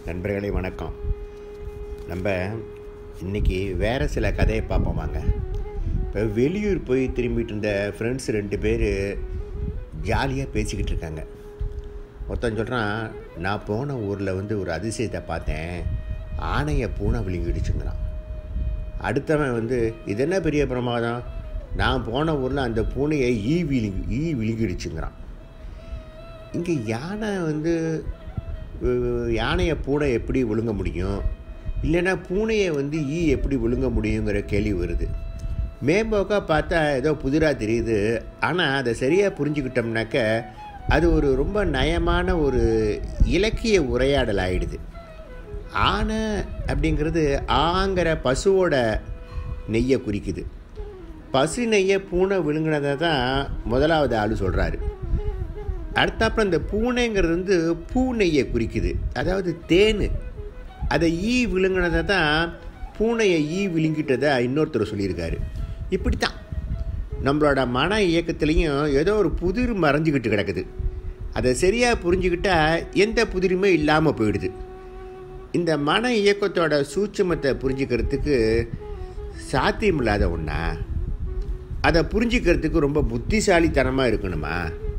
நண்பர்களே வணக்கம் நம்ம இன்றைக்கி வேறு சில கதையை பார்ப்போம் வாங்க இப்போ வெளியூர் போய் திரும்பிட்டு இருந்த ஃப்ரெண்ட்ஸ் ரெண்டு பேர் ஜாலியாக பேசிக்கிட்டு இருக்காங்க ஒருத்தன் சொல்கிறான் நான் போன ஊரில் வந்து ஒரு அதிசயத்தை பார்த்தேன் ஆணையை பூனை விழுங்கிடுச்சுங்கிறான் அடுத்தவன் வந்து இது என்ன பெரிய பிரமாதம் நான் போன ஊரில் அந்த பூனையை ஈ விழுங்கி ஈ விழுங்கிடுச்சுங்கிறான் இங்கே யானை வந்து அஹ், யானையை பூனை எப்படி விழுங்க முடியும் இல்லைன்னா பூனையை வந்து ஈ எப்படி விழுங்க முடியுங்கிற கேள்வி வருது மேம்போக்கா பார்த்தா ஏதோ புதிராக தெரியுது ஆனால் அதை சரியாக புரிஞ்சுக்கிட்டோம்னாக்க அது ஒரு ரொம்ப நயமான ஒரு இலக்கிய உரையாடல் ஆயிடுது ஆனை அப்படிங்கிறது ஆங்கிற பசுவோட நெய்யை குறிக்குது பசு நெய்யை பூனை விழுங்கினதை தான் முதலாவது ஆள் சொல்கிறாரு அடுத்தாப்புல இந்த பூனைங்கிறது வந்து பூ நெய்யை குறிக்குது அதாவது தேன் அதை ஈ விழுங்கினதை தான் பூனையை ஈ விழுங்கிட்டதை இன்னொருத்தர் சொல்லியிருக்காரு இப்படி தான் நம்மளோட மன இயக்கத்துலேயும் ஏதோ ஒரு புதிர் மறைஞ்சிக்கிட்டு கிடக்குது அதை சரியாக புரிஞ்சுக்கிட்டா எந்த புதிருமே இல்லாமல் போயிடுது இந்த மன இயக்கத்தோட சூட்சுமத்தை புரிஞ்சுக்கிறதுக்கு சாத்தியமில்லாத ஒன்றா அதை புரிஞ்சுக்கிறதுக்கு ரொம்ப புத்திசாலித்தனமாக இருக்கணுமா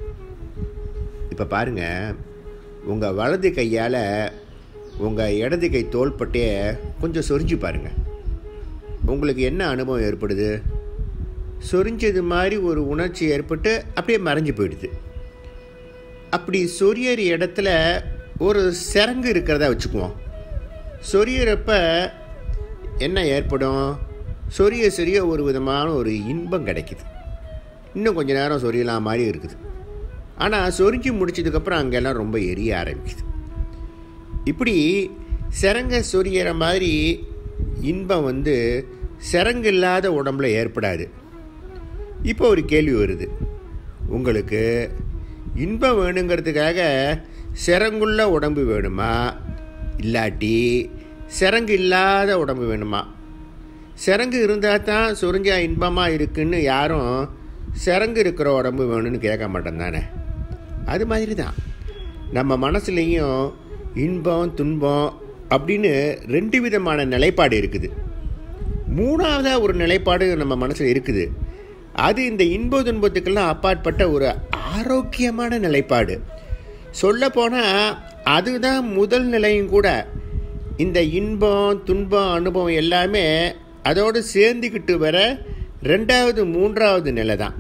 இப்போ பாருங்கள் உங்கள் வலது கையால் உங்கள் இடது கை தோள்பட்டையை கொஞ்சம் சொரிஞ்சு பாருங்கள் உங்களுக்கு என்ன அனுபவம் ஏற்படுது சொரிஞ்சது மாதிரி ஒரு உணர்ச்சி ஏற்பட்டு அப்படியே மறைஞ்சு போயிடுது அப்படி சொரியற இடத்துல ஒரு சிறங்கு இருக்கிறதா வச்சுக்குவோம் சொரியறப்ப என்ன ஏற்படும் சொரிய சொரிய ஒரு விதமான ஒரு இன்பம் கிடைக்குது இன்னும் கொஞ்ச நேரம் சொரியலாம் மாதிரி இருக்குது ஆனால் சொரிஞ்சு முடிச்சதுக்கப்புறம் அங்கெல்லாம் ரொம்ப எரிய ஆரம்பிக்குது இப்படி சிறங்க சொரியற மாதிரி இன்பம் வந்து சிறங்கு இல்லாத உடம்புல ஏற்படாது இப்போ ஒரு கேள்வி வருது உங்களுக்கு இன்பம் வேணுங்கிறதுக்காக சிறங்குள்ள உடம்பு வேணுமா இல்லாட்டி சிறங்கு இல்லாத உடம்பு வேணுமா சிறங்கு இருந்தால் தான் சொரிஞ்சா இன்பமாக இருக்குன்னு யாரும் சிறங்கு இருக்கிற உடம்பு வேணும்னு கேட்க மாட்டோம் தானே அது மாதிரி தான் நம்ம மனசுலேயும் இன்பம் துன்பம் அப்படின்னு ரெண்டு விதமான நிலைப்பாடு இருக்குது மூணாவதாக ஒரு நிலைப்பாடு நம்ம மனசில் இருக்குது அது இந்த இன்ப துன்பத்துக்கெல்லாம் அப்பாற்பட்ட ஒரு ஆரோக்கியமான நிலைப்பாடு சொல்லப்போனால் அதுதான் முதல் நிலையும் கூட இந்த இன்பம் துன்பம் அனுபவம் எல்லாமே அதோடு சேர்ந்துக்கிட்டு வர ரெண்டாவது மூன்றாவது நிலை தான்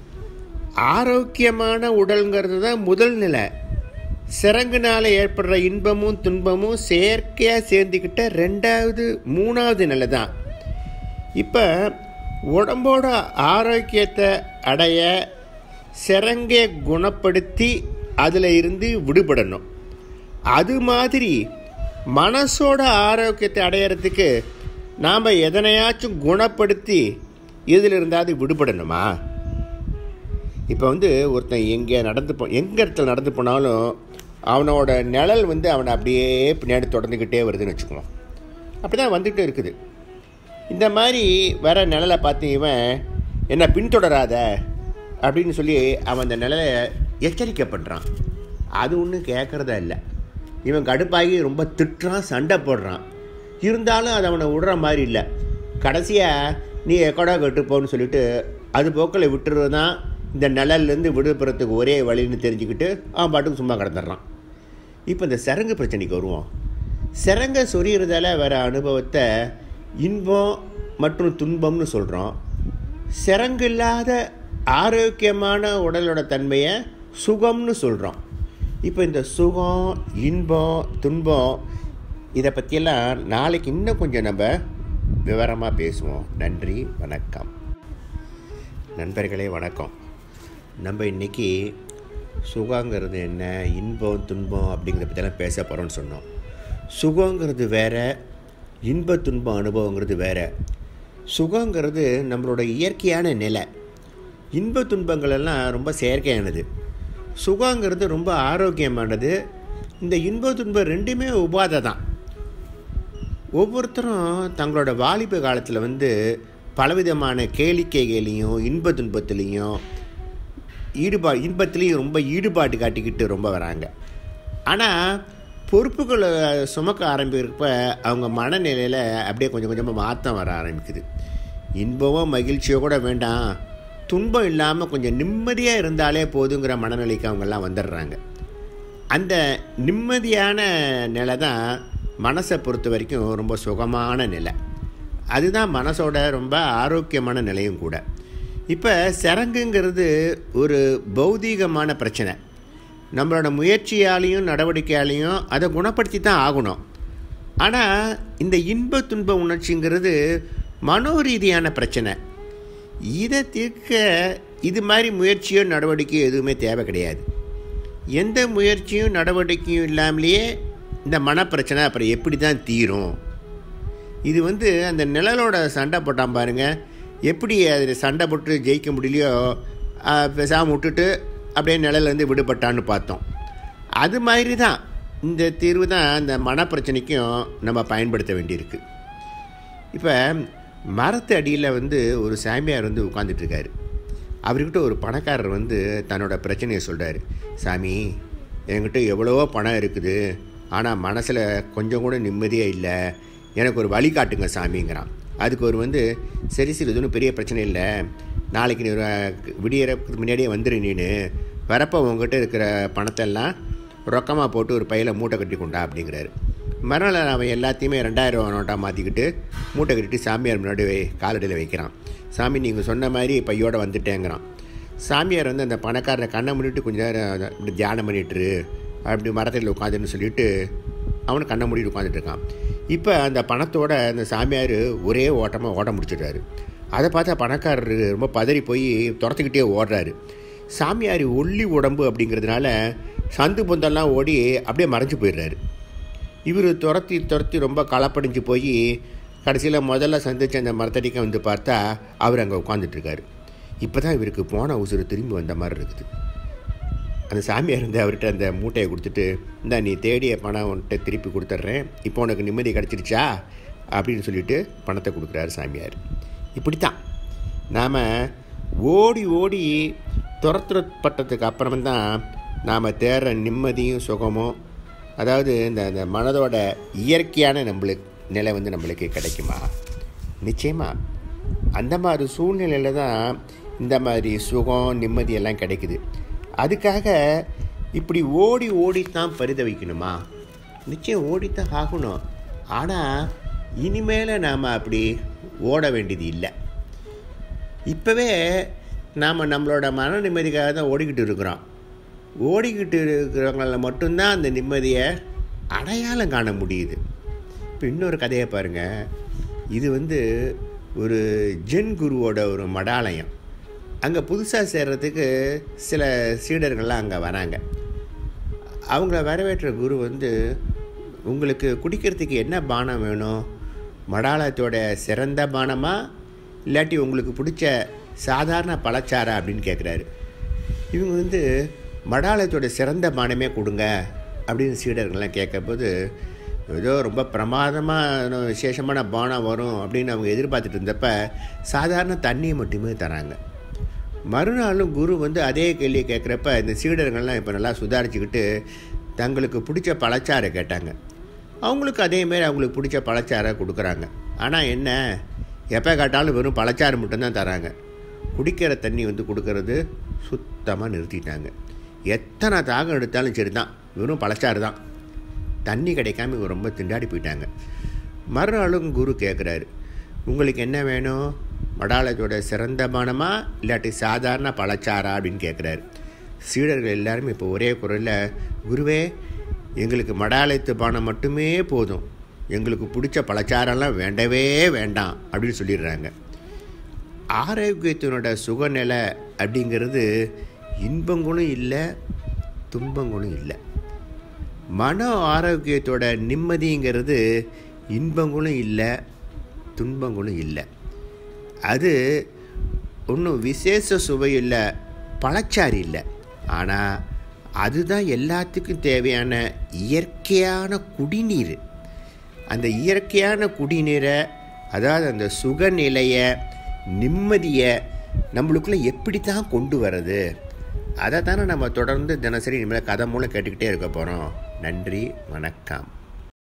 ஆரோக்கியமான உடல்ங்கிறது தான் முதல் நிலை சிறங்குனால ஏற்படுற இன்பமும் துன்பமும் செயற்கையாக சேர்ந்துக்கிட்ட ரெண்டாவது மூணாவது நிலை தான் இப்போ உடம்போட ஆரோக்கியத்தை அடைய சிறங்கை குணப்படுத்தி அதில் இருந்து விடுபடணும் அது மாதிரி மனசோட ஆரோக்கியத்தை அடையிறதுக்கு நாம் எதனையாச்சும் குணப்படுத்தி இதில் இருந்தாவது விடுபடணுமா இப்போ வந்து ஒருத்தன் எங்கே நடந்து போ எங்கே இடத்துல நடந்து போனாலும் அவனோட நிழல் வந்து அவனை அப்படியே பின்னாடி தொடர்ந்துக்கிட்டே வருதுன்னு வச்சுக்குவோம் அப்படி தான் வந்துகிட்டே இருக்குது இந்த மாதிரி வர நிழலை பார்த்து இவன் என்னை பின்தொடராத அப்படின்னு சொல்லி அவன் அந்த நிழலை எச்சரிக்கை பண்ணுறான் அது ஒன்றும் கேட்குறதா இல்லை இவன் கடுப்பாகி ரொம்ப திட்டுறான் சண்டை போடுறான் இருந்தாலும் அது அவனை விடுற மாதிரி இல்லை கடைசியாக நீ எக்கடா கட்டுப்போன்னு சொல்லிட்டு அது போக்கில் விட்டுறது தான் இந்த நிழல்லேருந்து விடுபடுறதுக்கு ஒரே வழின்னு தெரிஞ்சுக்கிட்டு அவன் பாட்டுக்கு சும்மா கிடந்துடுறான் இப்போ இந்த சரங்கு பிரச்சனைக்கு வருவோம் சிறங்க சொரியறதால வர அனுபவத்தை இன்பம் மற்றும் துன்பம்னு சொல்கிறோம் சிறங்கு இல்லாத ஆரோக்கியமான உடலோட தன்மையை சுகம்னு சொல்கிறோம் இப்போ இந்த சுகம் இன்பம் துன்பம் இதை பற்றியெல்லாம் நாளைக்கு இன்னும் கொஞ்சம் நம்ம விவரமாக பேசுவோம் நன்றி வணக்கம் நண்பர்களே வணக்கம் நம்ம இன்றைக்கி சுகங்கிறது என்ன இன்பம் துன்பம் அப்படிங்கிறத பற்றியெல்லாம் பேச போகிறோம்னு சொன்னோம் சுகங்கிறது வேற இன்ப துன்பம் அனுபவங்கிறது வேற சுகங்கிறது நம்மளோட இயற்கையான நிலை இன்ப துன்பங்கள் எல்லாம் ரொம்ப செயற்கையானது சுகங்கிறது ரொம்ப ஆரோக்கியமானது இந்த இன்ப துன்பம் ரெண்டுமே உபாதை தான் ஒவ்வொருத்தரும் தங்களோட வாலிப காலத்தில் வந்து பலவிதமான கேளிக்கைகளையும் இன்ப துன்பத்துலேயும் ஈடுபா இன்பத்துலேயும் ரொம்ப ஈடுபாடு காட்டிக்கிட்டு ரொம்ப வராங்க ஆனால் பொறுப்புகளை சுமக்க ஆரம்பிக்கிறப்ப அவங்க மனநிலையில் அப்படியே கொஞ்சம் கொஞ்சமாக மாற்றம் வர ஆரம்பிக்குது இன்பமோ மகிழ்ச்சியோ கூட வேண்டாம் துன்பம் இல்லாமல் கொஞ்சம் நிம்மதியாக இருந்தாலே போதுங்கிற மனநிலைக்கு அவங்கெல்லாம் வந்துடுறாங்க அந்த நிம்மதியான நிலை தான் மனசை பொறுத்த வரைக்கும் ரொம்ப சுகமான நிலை அதுதான் மனசோட ரொம்ப ஆரோக்கியமான நிலையும் கூட இப்போ சரங்குங்கிறது ஒரு பௌதீகமான பிரச்சனை நம்மளோட முயற்சியாலையும் நடவடிக்கையாலையும் அதை குணப்படுத்தி தான் ஆகணும் ஆனால் இந்த இன்ப துன்ப உணர்ச்சிங்கிறது மனோரீதியான பிரச்சனை இதை தீர்க்க இது மாதிரி முயற்சியோ நடவடிக்கையோ எதுவுமே தேவை கிடையாது எந்த முயற்சியும் நடவடிக்கையும் இல்லாமலேயே இந்த மனப்பிரச்சனை அப்புறம் எப்படி தான் தீரும் இது வந்து அந்த நிழலோட சண்டை போட்டான் பாருங்க எப்படி அதில் சண்டை போட்டு ஜெயிக்க முடியலையோ பேசாமல் விட்டுட்டு அப்படியே நிழலேருந்து விடுபட்டான்னு பார்த்தோம் அது மாதிரி தான் இந்த தீர்வு தான் அந்த மனப்பிரச்சனைக்கும் நம்ம பயன்படுத்த வேண்டியிருக்கு இப்போ மரத்து அடியில் வந்து ஒரு சாமியார் வந்து உட்காந்துட்ருக்காரு அவர்கிட்ட ஒரு பணக்காரர் வந்து தன்னோட பிரச்சனையை சொல்கிறாரு சாமி என்கிட்ட எவ்வளவோ பணம் இருக்குது ஆனால் மனசில் கொஞ்சம் கூட நிம்மதியே இல்லை எனக்கு ஒரு வழி காட்டுங்க சாமிங்கிறான் அதுக்கு ஒரு வந்து சரி சரி இது ஒன்றும் பெரிய பிரச்சனை இல்லை நாளைக்கு நீ விடியறதுக்கு முன்னாடியே வந்துடு நீனு வரப்போ உங்ககிட்ட இருக்கிற பணத்தெல்லாம் ரொக்கமாக போட்டு ஒரு பையில் மூட்டை கட்டி கொண்டா அப்படிங்கிறாரு மறுநாள் அவன் எல்லாத்தையுமே ரெண்டாயிரம் ரூபா நோட்டாக மாற்றிக்கிட்டு மூட்டை கட்டிட்டு சாமியார் முன்னாடி வை காலடியில் வைக்கிறான் சாமி நீங்கள் சொன்ன மாதிரி பையோடு வந்துட்டேங்கிறான் சாமியார் வந்து அந்த பணக்காரனை கண்ணை மூடிட்டு கொஞ்ச நேரம் இப்படி தியானம் பண்ணிட்டுரு அப்படி மரத்தில் உட்காந்துன்னு சொல்லிட்டு அவனு கண்ணை மூடிட்டு உட்காந்துட்டு இருக்கான் இப்போ அந்த பணத்தோட அந்த சாமியார் ஒரே ஓட்டமாக ஓட்ட முடிச்சிடுறாரு அதை பார்த்தா பணக்காரர் ரொம்ப பதறி போய் துரத்துக்கிட்டே ஓடுறாரு சாமியார் ஒல்லி உடம்பு அப்படிங்கிறதுனால சந்து பொந்தெல்லாம் ஓடி அப்படியே மறைஞ்சு போயிடுறாரு இவர் துரத்தி துரத்தி ரொம்ப களப்படிஞ்சு போய் கடைசியில் முதல்ல சந்தித்த அந்த மரத்தடிக்க வந்து பார்த்தா அவர் அங்கே உட்காந்துட்ருக்காரு இப்போ தான் இவருக்கு போன உசுறு திரும்பி வந்த மாதிரி இருக்குது அந்த சாமியார் இருந்து அவர்கிட்ட அந்த மூட்டையை கொடுத்துட்டு இந்த நீ தேடிய பணம் உன்கிட்ட திருப்பி கொடுத்துட்றேன் இப்போ உனக்கு நிம்மதி கிடச்சிருச்சா அப்படின்னு சொல்லிட்டு பணத்தை கொடுக்குறாரு சாமியார் இப்படித்தான் நாம் ஓடி ஓடி துரத்துறப்பட்டதுக்கு அப்புறம்தான் நாம் தேடுற நிம்மதியும் சுகமும் அதாவது இந்த இந்த மனதோட இயற்கையான நம்மளுக்கு நிலை வந்து நம்மளுக்கு கிடைக்குமா நிச்சயமாக அந்த மாதிரி சூழ்நிலையில் தான் இந்த மாதிரி சுகம் நிம்மதி எல்லாம் கிடைக்குது அதுக்காக இப்படி ஓடி ஓடித்தான் பரிதவிக்கணுமா நிச்சயம் ஓடித்தான் ஆகணும் ஆனால் இனிமேல் நாம் அப்படி ஓட வேண்டியது இல்லை இப்போவே நாம் நம்மளோட மன நிம்மதிக்காக தான் ஓடிக்கிட்டு இருக்கிறோம் ஓடிக்கிட்டு இருக்கிறவங்கள மட்டும்தான் அந்த நிம்மதியை அடையாளம் காண முடியுது இப்போ இன்னொரு கதையை பாருங்கள் இது வந்து ஒரு ஜென் குருவோட ஒரு மடாலயம் அங்கே புதுசாக சேர்கிறதுக்கு சில சீடர்கள்லாம் அங்கே வராங்க அவங்கள வரவேற்ற குரு வந்து உங்களுக்கு குடிக்கிறதுக்கு என்ன பானம் வேணும் மடாலயத்தோட சிறந்த பானமா இல்லாட்டி உங்களுக்கு பிடிச்ச சாதாரண பழச்சாரா அப்படின்னு கேட்குறாரு இவங்க வந்து மடாலயத்தோட சிறந்த பானமே கொடுங்க அப்படின்னு சீடர்கள்லாம் கேட்கும்போது ஏதோ ரொம்ப பிரமாதமான விசேஷமான பானம் வரும் அப்படின்னு அவங்க எதிர்பார்த்துட்டு இருந்தப்ப சாதாரண தண்ணியை மட்டுமே தராங்க மறுநாளும் குரு வந்து அதே கேள்வியை கேட்குறப்ப இந்த சீடர்கள்லாம் இப்போ நல்லா சுதாரிச்சுக்கிட்டு தங்களுக்கு பிடிச்ச பழச்சாரை கேட்டாங்க அவங்களுக்கு அதேமாரி அவங்களுக்கு பிடிச்ச பழச்சாரை கொடுக்குறாங்க ஆனால் என்ன எப்போ கேட்டாலும் வெறும் பழச்சாறு மட்டும்தான் தராங்க குடிக்கிற தண்ணி வந்து கொடுக்கறது சுத்தமாக நிறுத்திட்டாங்க எத்தனை தாகம் எடுத்தாலும் சரி தான் வெறும் பழச்சாறு தான் தண்ணி கிடைக்காம இவங்க ரொம்ப திண்டாடி போயிட்டாங்க மறுநாளும் குரு கேட்குறாரு உங்களுக்கு என்ன வேணும் மடாலயத்தோட சிறந்த பானமா இல்லாட்டி சாதாரண பழச்சாரா அப்படின்னு கேட்குறாரு சீடர்கள் எல்லாருமே இப்போ ஒரே குரலில் குருவே எங்களுக்கு மடாலயத்து பானம் மட்டுமே போதும் எங்களுக்கு பிடிச்ச பழச்சாரெல்லாம் வேண்டவே வேண்டாம் அப்படின்னு சொல்லிடுறாங்க ஆரோக்கியத்தினோட சுகநிலை அப்படிங்கிறது இன்பங்களும் இல்லை துன்பங்களும் இல்லை மன ஆரோக்கியத்தோட நிம்மதிங்கிறது இன்பங்களும் இல்லை துன்பங்களும் இல்லை அது ஒன்றும் விசேஷ சுவை இல்லை பழச்சாறு இல்லை ஆனால் அதுதான் எல்லாத்துக்கும் தேவையான இயற்கையான குடிநீர் அந்த இயற்கையான குடிநீரை அதாவது அந்த சுகநிலையை நிம்மதியை நம்மளுக்குள்ளே எப்படி தான் கொண்டு வர்றது அதை தானே நம்ம தொடர்ந்து தினசரி இனிமேல் கதை மூலம் கேட்டுக்கிட்டே இருக்க போகிறோம் நன்றி வணக்கம்